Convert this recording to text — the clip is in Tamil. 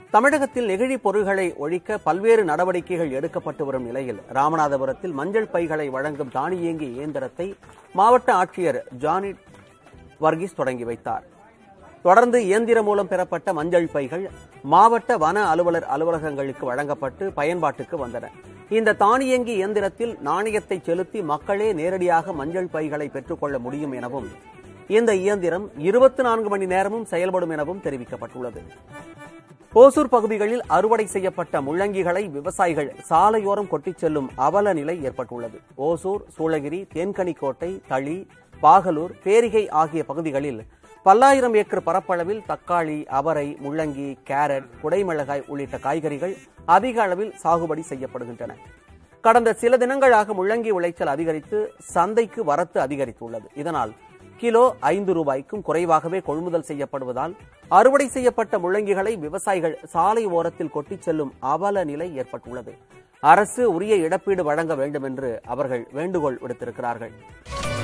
தமிழகத்தில் நெகிழி பொருள்களை ஒழிக்க பல்வேறு நடவடிக்கைகள் எடுக்கப்பட்டு வரும் நிலையில் ராமநாதபுரத்தில் மஞ்சள் பைகளை வழங்கும் தானியங்கி இயந்திரத்தை மாவட்ட ஆட்சியர் ஜானி வர்கீஸ் தொடங்கி வைத்தார் தொடர்ந்து இயந்திரம் மூலம் பெறப்பட்ட மஞ்சள் பைகள் மாவட்ட வன அலுவலர் அலுவலகங்களுக்கு வழங்கப்பட்டு பயன்பாட்டுக்கு வந்தன இந்த தானியங்கி இயந்திரத்தில் நாணயத்தை செலுத்தி மக்களே நேரடியாக மஞ்சள் பைகளை பெற்றுக்கொள்ள முடியும் எனவும் இந்த இயந்திரம் இருபத்தி நான்கு மணி நேரமும் செயல்படும் எனவும் தெரிவிக்கப்பட்டுள்ளது ஓசூர் பகுதிகளில் அறுவடை செய்யப்பட்ட முள்ளங்கிகளை விவசாயிகள் சாலையோரம் கொட்டிச் செல்லும் அவல நிலை ஏற்பட்டுள்ளது ஓசூர் சூளகிரி தேன்கனிக்கோட்டை தளி பாகலூர் பேரிகை ஆகிய பகுதிகளில் பல்லாயிரம் ஏக்கர் பரப்பளவில் தக்காளி அவரை முள்ளங்கி கேரட் குடைமிளகாய் உள்ளிட்ட காய்கறிகள் அதிக அளவில் சாகுபடி செய்யப்படுகின்றன கடந்த சில தினங்களாக முள்ளங்கி விளைச்சல் அதிகரித்து சந்தைக்கு வரத்து அதிகரித்துள்ளது இதனால் கிலோ ஐந்து ரூபாய்க்கும் குறைவாகவே கொள்முதல் செய்யப்படுவதால் அறுவடை செய்யப்பட்ட முள்ளங்கிகளை விவசாயிகள் சாலை ஓரத்தில் கொட்டிச் செல்லும் அவல நிலை ஏற்பட்டுள்ளது அரசு உரிய இழப்பீடு வழங்க வேண்டும் என்று அவர்கள் வேண்டுகோள் விடுத்திருக்கிறார்கள்